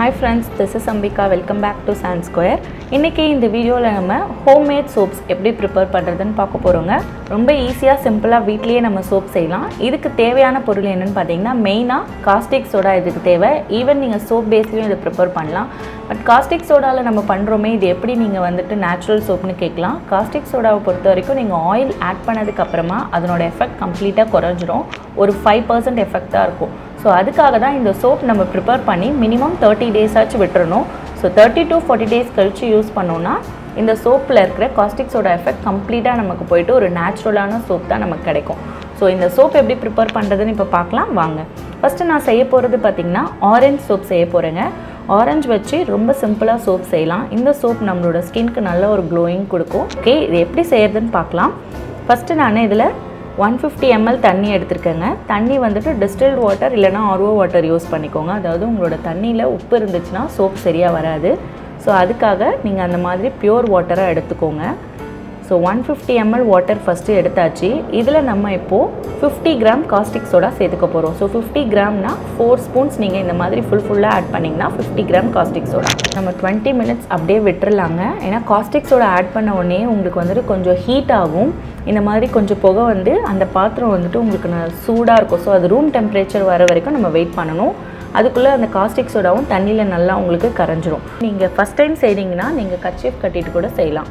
hi friends this is Ambika welcome back to sand square இன்றைக்கி இந்த வீடியோவில் நம்ம ஹோம்மேட் சோப்ஸ் எப்படி ப்ரிப்பேர் பண்ணுறதுன்னு பார்க்க போகிறோங்க ரொம்ப ஈஸியாக சிம்பிளாக வீட்லேயே நம்ம சோப் செய்யலாம் இதுக்கு தேவையான பொருள் என்னென்னு பார்த்தீங்கன்னா மெயினாக காஸ்டிக் சோடா இதுக்கு தேவை ஈவன் நீங்கள் சோப் பேஸ்லேயும் இதை ப்ரிப்பேர் பண்ணலாம் பட் காஸ்டிக் சோடாவில் நம்ம பண்ணுறோமே இது எப்படி நீங்கள் வந்துட்டு நேச்சுரல் சோப்னு கேட்கலாம் காஸ்டிக் சோடாவை பொறுத்த வரைக்கும் நீங்கள் ஆயில் ஆட் பண்ணதுக்கப்புறமா அதனோட எஃபெக்ட் கம்ப்ளீட்டாக குறைஞ்சிரும் ஒரு ஃபைவ் பர்சன்ட் எஃபெக்ட் தான் இருக்கும் ஸோ அதுக்காக தான் இந்த சோப் நம்ம ப்ரிப்பேர் பண்ணி மினிமம் தேர்ட்டி டேஸ் ஆச்சு விட்டுறணும் so thirty to forty days கழித்து யூஸ் பண்ணோன்னா இந்த சோப்பில் இருக்கிற காஸ்டிக் சோடா எஃபெக்ட் கம்ப்ளீட்டாக நமக்கு போயிட்டு ஒரு நேச்சுரலான சோப் தான் நமக்கு கிடைக்கும் ஸோ இந்த சோப் எப்படி ப்ரிப்பேர் பண்ணுறதுன்னு இப்போ பார்க்கலாம் வாங்க ஃபஸ்ட்டு நான் செய்ய போகிறது பார்த்திங்கன்னா ஆரஞ்ச் சோப் செய்ய போகிறேங்க ஆரஞ்சு வச்சு ரொம்ப சிம்பிளாக சோப் செய்யலாம் இந்த சோப் நம்மளோட ஸ்கின்க்கு நல்ல ஒரு க்ளோயிங் கொடுக்கும் ஓகே இது எப்படி செய்யறதுன்னு பார்க்கலாம் ஃபஸ்ட்டு நான் இதில் ஒன் ஃபிஃப்டி எம்எல் தண்ணி எடுத்திருக்கேங்க தண்ணி வந்துட்டு டிஸ்டில்ட் வாட்டர் இல்லைனா ஆர்ஓ வாட்டர் யூஸ் பண்ணிக்கோங்க அதாவது உங்களோட தண்ணியில் உப்பு இருந்துச்சுன்னா சோப் சரியாக வராது ஸோ அதுக்காக நீங்கள் அந்த மாதிரி பியூர் வாட்டராக எடுத்துக்கோங்க so one fifty ML water first எடுத்தாச்சு இதில் நம்ம இப்போது ஃபிஃப்டி கிராம் காஸ்டிக் சோடா சேர்த்துக்க போகிறோம் ஸோ ஃபிஃப்டி கிராம்னா ஃபோர் ஸ்பூன்ஸ் நீங்கள் இந்த மாதிரி ஃபுல் ஃபுல்லாக ஆட் பண்ணிங்கன்னா ஃபிஃப்டி கிராம் காஸ்டிக் சோடா நம்ம டுவெண்ட்டி மினிட்ஸ் அப்படியே விட்டுறலாங்க ஏன்னா காஸ்டிக் சோடா ஆட் பண்ண உடனே உங்களுக்கு வந்துட்டு கொஞ்சம் ஹீட் ஆகும் இந்த மாதிரி கொஞ்சம் புகை வந்து அந்த பாத்திரம் வந்துட்டு உங்களுக்கு ந- சூடாக இருக்கும் ஸோ அது ரூம் டெம்பரேச்சர் வர வரைக்கும் நம்ம வெயிட் பண்ணணும் அதுக்குள்ளே அந்த காஸ்டிக் சோடாவும் தண்ணியில் நல்லா உங்களுக்கு கரைஞ்சிரும் நீங்கள் ஃபஸ்ட் டைம் செய்கிறீங்கன்னா நீங்கள் கச்சீஃப் கட்டிட்டு கூட செய்யலாம்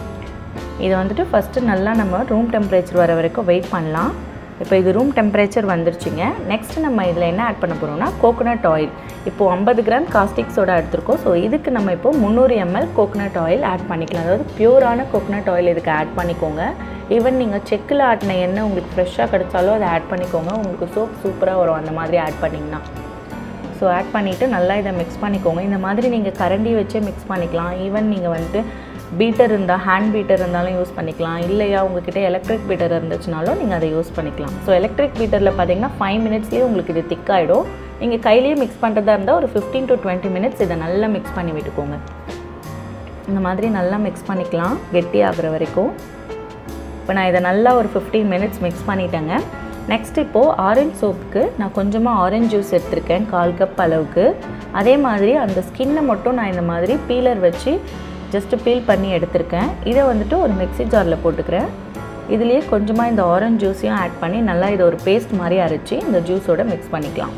இதை வந்துட்டு ஃபஸ்ட்டு நல்லா நம்ம ரூம் டெம்பரேச்சர் வர வரைக்கும் வெயிட் பண்ணலாம் இப்போ இது ரூம் டெம்பரேச்சர் வந்துருச்சுங்க நெக்ஸ்ட் நம்ம இதில் என்ன ஆட் பண்ண போகிறோம்னா கோகோனட் ஆயில் இப்போது ஐம்பது கிராம் காஸ்டிக் சோடா எடுத்திருக்கோம் ஸோ இதுக்கு நம்ம இப்போ முந்நூறு எம்எல் கோகோனட் ஆயில் ஆட் பண்ணிக்கலாம் அதாவது பியூரான கோகோனட் ஆயில் இதுக்கு ஆட் பண்ணிக்கோங்க ஈவன் நீங்கள் செக்கில் ஆட்டின எண்ணெய் உங்களுக்கு ஃப்ரெஷ்ஷாக கிடைச்சாலும் அதை ஆட் பண்ணிக்கோங்க உங்களுக்கு சோப் சூப்பராக வரும் அந்த மாதிரி ஆட் பண்ணிங்கன்னா ஸோ ஆட் பண்ணிவிட்டு நல்லா இதை மிக்ஸ் பண்ணிக்கோங்க இந்த மாதிரி நீங்கள் கரண்டி வச்சே மிக்ஸ் பண்ணிக்கலாம் ஈவன் நீங்கள் வந்துட்டு பீட்டர் இருந்தால் ஹேண்ட் பீட்டர் இருந்தாலும் யூஸ் பண்ணிக்கலாம் இல்லையா உங்ககிட்ட எலக்ட்ரிக் பீட்டர் இருந்துச்சுனாலும் நீங்கள் அதை யூஸ் பண்ணிக்கலாம் ஸோ எலக்ட்ரிக் பீட்டரில் பார்த்தீங்கன்னா ஃபைவ் மினிட்ஸ்லேயே உங்களுக்கு இது திக்காயிடும் நீங்கள் கையிலேயே மிக்ஸ் பண்ணுறதா இருந்தால் ஒரு ஃபிஃப்டீன் டு டுவெண்ட்டி மினிட்ஸ் இதை நல்லா மிக்ஸ் பண்ணி விட்டுக்கோங்க இந்த மாதிரி நல்லா மிக்ஸ் பண்ணிக்கலாம் கெட்டி ஆகுற வரைக்கும் இப்போ நான் இதை நல்லா ஒரு ஃபிஃப்டீன் மினிட்ஸ் மிக்ஸ் பண்ணிட்டேங்க நெக்ஸ்ட் இப்போது ஆரஞ்ச் சோப்புக்கு நான் கொஞ்சமாக ஆரஞ்ச் ஜூஸ் எடுத்திருக்கேன் கால் கப் அளவுக்கு அதே மாதிரி அந்த ஸ்கின்னை மட்டும் நான் இந்த மாதிரி பீலர் வச்சு ஜஸ்ட்டு பீல் பண்ணி எடுத்திருக்கேன் இதை வந்துட்டு ஒரு மிக்ஸி ஜாரில் போட்டுக்கிறேன் இதுலேயே கொஞ்சமாக இந்த ஆரஞ்ச் ஜூஸையும் ஆட் பண்ணி நல்லா இதை ஒரு பேஸ்ட் மாதிரி அரைச்சி இந்த ஜூஸோட மிக்ஸ் பண்ணிக்கலாம்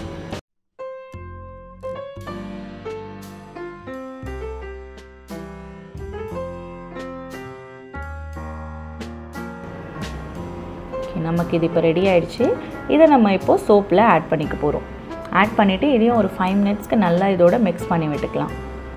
Okay, நமக்கு இது இப்போ ரெடி ஆயிடுச்சு இதை நம்ம இப்போது சோப்பில் ஆட் பண்ணிக்க போகிறோம் ஆட் பண்ணிவிட்டு இதையும் ஒரு ஃபைவ் மினிட்ஸ்க்கு நல்லா இதோட மிக்ஸ் பண்ணி விட்டுக்கலாம்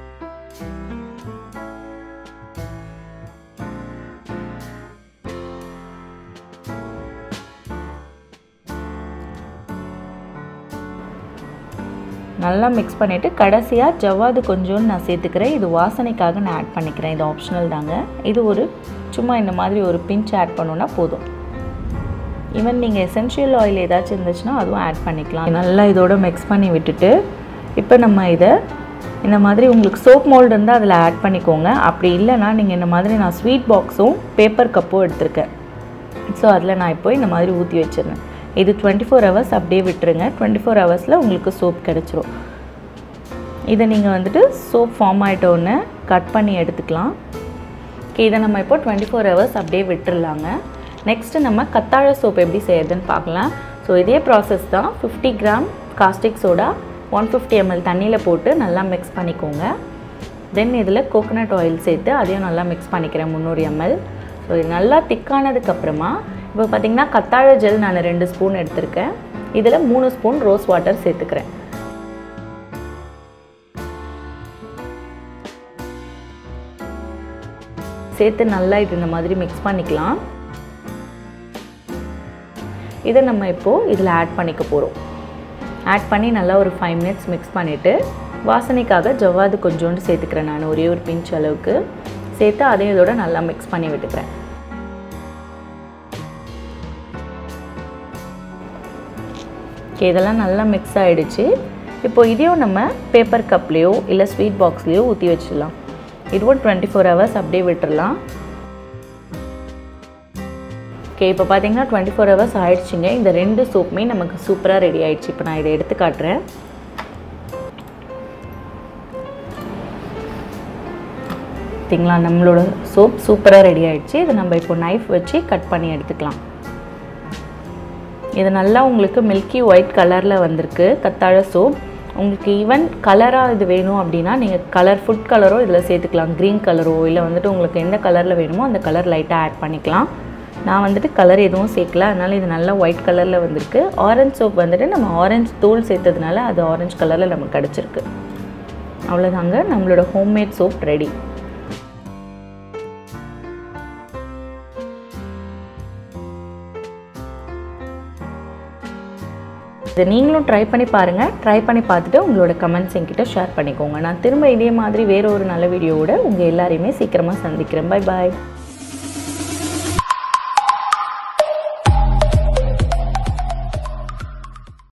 நல்லா மிக்ஸ் பண்ணிவிட்டு கடைசியாக ஜவ்வாது கொஞ்சோன்னு நான் சேர்த்துக்கிறேன் இது வாசனைக்காக நான் ஆட் பண்ணிக்கிறேன் இது ஆப்ஷனல் தாங்க இது ஒரு சும்மா இந்த மாதிரி ஒரு பிஞ்ச் ஆட் பண்ணோன்னா போதும் ஈவன் நீங்கள் எசென்ஷியல் ஆயில் ஏதாச்சும் இருந்துச்சுன்னா அதுவும் ஆட் பண்ணிக்கலாம் நல்லா இதோட மிக்ஸ் பண்ணி விட்டுட்டு இப்போ நம்ம இதை இந்த மாதிரி உங்களுக்கு சோப் மோல்டு இருந்தால் அதில் ஆட் பண்ணிக்கோங்க அப்படி இல்லைன்னா நீங்கள் இந்த மாதிரி நான் ஸ்வீட் பாக்ஸும் பேப்பர் கப்பும் எடுத்திருக்கேன் ஸோ அதில் நான் இப்போ இந்த மாதிரி ஊற்றி வச்சிருந்தேன் இது டுவெண்ட்டி ஃபோர் ஹவர்ஸ் அப்படியே விட்டுருங்க டுவெண்ட்டி ஃபோர் ஹவர்ஸில் உங்களுக்கு சோப் கிடச்சிரும் இதை நீங்கள் வந்துட்டு சோப் ஃபார்ம் ஆகிட்டோன்னு கட் பண்ணி எடுத்துக்கலாம் ஓகே இதை நம்ம இப்போ டுவெண்ட்டி ஃபோர் ஹவர்ஸ் அப்படியே விட்டுறலாங்க நெக்ஸ்ட்டு நம்ம கத்தாழை சோப் எப்படி செய்யறதுன்னு பார்க்கலாம் ஸோ இதே ப்ராசஸ் தான் fifty gram caustic soda one fifty ML தண்ணியில் போட்டு நல்லா மிக்ஸ் பண்ணிக்கோங்க தென் இதில் கோகோனட் ஆயில் சேர்த்து அதையும் நல்லா மிக்ஸ் பண்ணிக்கிறேன் முந்நூறு எம்எல் ஸோ இது நல்லா திக்கானதுக்கப்புறமா இப்போ பார்த்தீங்கன்னா கத்தாழை ஜெல் நான் ரெண்டு ஸ்பூன் எடுத்திருக்கேன் இதில் மூணு ஸ்பூன் ரோஸ் வாட்டர் சேர்த்துக்கிறேன் சேர்த்து நல்லா இது இந்த மாதிரி மிக்ஸ் பண்ணிக்கலாம் இதை நம்ம இப்போது இதில் ஆட் பண்ணிக்க போகிறோம் ஆட் பண்ணி நல்லா ஒரு ஃபைவ் மினிட்ஸ் மிக்ஸ் பண்ணிவிட்டு வாசனைக்காக ஜவ்வாது கொஞ்சோண்டு சேர்த்துக்கிறேன் நான் ஒரே ஒரு பிஞ்ச் அளவுக்கு சேர்த்து அதையும் இதோட நல்லா மிக்ஸ் பண்ணி விட்டுக்கிறேன் ஓகே இதெல்லாம் நல்லா மிக்ஸ் ஆகிடுச்சு இப்போ இதையும் நம்ம பேப்பர் கப்லேயோ இல்லை ஸ்வீட் பாக்ஸ்லேயோ ஊற்றி வச்சிடலாம் இதுவும் டுவெண்ட்டி ஃபோர் ஹவர்ஸ் அப்படியே விட்டுறலாம் ஓகே இப்போ பார்த்தீங்கன்னா டுவெண்ட்டி ஃபோர் ஹவர்ஸ் ஆயிடுச்சுங்க இந்த ரெண்டு சோப்புமே நமக்கு சூப்பராக ரெடி ஆயிடுச்சு இப்போ நான் இதை எடுத்து காட்டுறேன் பார்த்தீங்களா நம்மளோட சோப் சூப்பராக ரெடி ஆயிடுச்சு இதை நம்ம இப்போ நைஃப் வச்சு கட் பண்ணி எடுத்துக்கலாம் இது நல்லா உங்களுக்கு மில்கி ஒயிட் கலரில் வந்திருக்கு கத்தாழை சோப் உங்களுக்கு ஈவன் கலராக இது வேணும் அப்படின்னா நீங்கள் கலர் ஃபுட் கலரோ இதில் சேர்த்துக்கலாம் க்ரீன் கலரோ இல்லை வந்துட்டு உங்களுக்கு எந்த கலரில் வேணுமோ அந்த கலர் லைட்டாக ஆட் பண்ணிக்கலாம் நான் வந்துட்டு கலர் எதுவும் சேர்க்கல அதனால் இது நல்லா ஒயிட் கலரில் வந்திருக்கு ஆரஞ்ச் சோப் வந்துட்டு நம்ம ஆரஞ்சு தூள் சேர்த்ததுனால அது ஆரஞ்சு கலரில் நமக்கு கிடச்சிருக்கு அவ்வளோதாங்க நம்மளோட ஹோம்மேட் சோப் ரெடி இதை நீங்களும் ட்ரை பண்ணி பாருங்கள் ட்ரை பண்ணி பார்த்துட்டு உங்களோட கமெண்ட்ஸ் என்கிட்ட ஷேர் பண்ணிக்கோங்க நான் திரும்ப இதே மாதிரி வேற ஒரு நல்ல வீடியோவோட உங்கள் எல்லாரையுமே சீக்கிரமாக சந்திக்கிறேன் பை பாய்